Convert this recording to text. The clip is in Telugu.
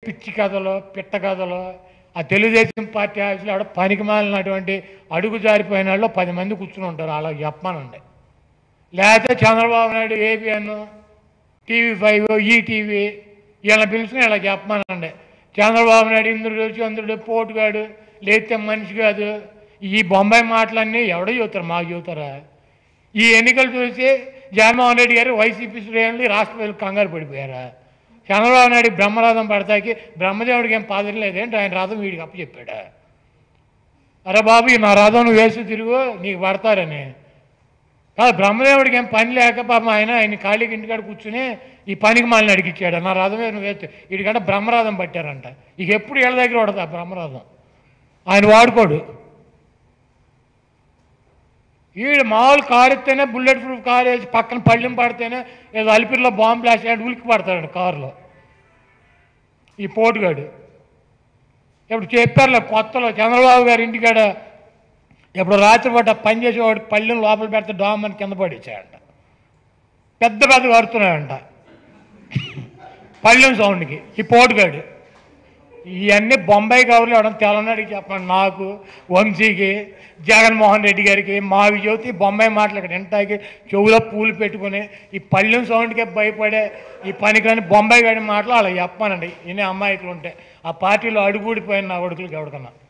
పిచ్చి కథలు పిట్ట కథలు ఆ తెలుగుదేశం పార్టీ ఆఫీసులో ఆడ పనికి మాలినటువంటి అడుగు జారిపోయిన వాళ్ళు పది మంది కూర్చుని ఉంటారు అలా చెప్పానండి లేకపోతే Chandrababu Naidu ABN TV five ETV ఇలా పిలుచుకుని ఇలా చెప్పమానండి చంద్రబాబు నాయుడు ఇంద్రుడు చంద్రుడు పోటుగాడు లేతే మనిషి కాదు ఈ బొంబాయి మాటలన్నీ ఎవడో చెబుతారు మాకు చెబుతారా ఈ ఎన్నికలు చూసి జగన్మోహన్ రెడ్డి గారు వైసీపీ శ్రేణులు ఈ రాష్ట్ర ప్రజలు కంగారు పడిపోయారా చంద్రబాబు నాయుడు బ్రహ్మరథం పడతాకి బ్రహ్మదేవుడికి ఏం పాదం లేదేంటి ఆయన రథం వీడికి అప్పచెప్పాడా అరే బాబు ఈ నా రథం నువ్వు వేసి తిరుగు నీకు పడతారని కాదు బ్రహ్మదేవుడికి ఏం పని లేక పాపం ఆయన ఆయన ఖాళీకి ఇంటికాడ కూర్చుని ఈ పనికి మాలిని అడిగిచ్చాడు నా రథమే నువ్వు వేస్తే వీడికంటే బ్రహ్మరథం పట్టారంట ఇక ఎప్పుడు వీళ్ళ దగ్గర పడతా బ్రహ్మరథం ఆయన వాడుకోడు వీడు మామూలు కారు ఎత్తేనే బుల్లెట్ ప్రూఫ్ కారు వేసి పక్కన పళ్ళెం పడితేనే ఏదో అలిపిరిలో బాంబు బ్లాస్ట్ అయ్యాడు ఉలికి పడతాడు కారులో ఈ పోటుగాడు ఇప్పుడు చెప్పారులే కొత్తలో చంద్రబాబు గారి ఇంటికాడ ఇప్పుడు రాత్రిపూట పని చేసేవాడు పళ్ళెం లోపల పెడితే డామ్ అని కింద పడిచ్చాడంట పెద్ద పెద్ద కడుతున్నాడంట పళ్ళెం సౌండ్కి ఈ పోటుగాడు ఇవన్నీ బొంబాయి కవర్లు ఇవ్వడం తెలంగాణకి చెప్పండి నాకు వంశీకి జగన్మోహన్ రెడ్డి గారికి మావి జ్యోతి బొంబాయి మాటలు ఇక్కడ ఇంటాకి చెవులో పూలు పెట్టుకుని ఈ పళ్ళెం సౌండ్కే భయపడే ఈ పనికిరాని బొంబాయి గారి మాటలు అలా చెప్పానండి ఇన్ని అమ్మాయికులు ఉంటే ఆ పార్టీలో అడుగుడిపోయిన నా కొడుకులకి ఎవరికన్నా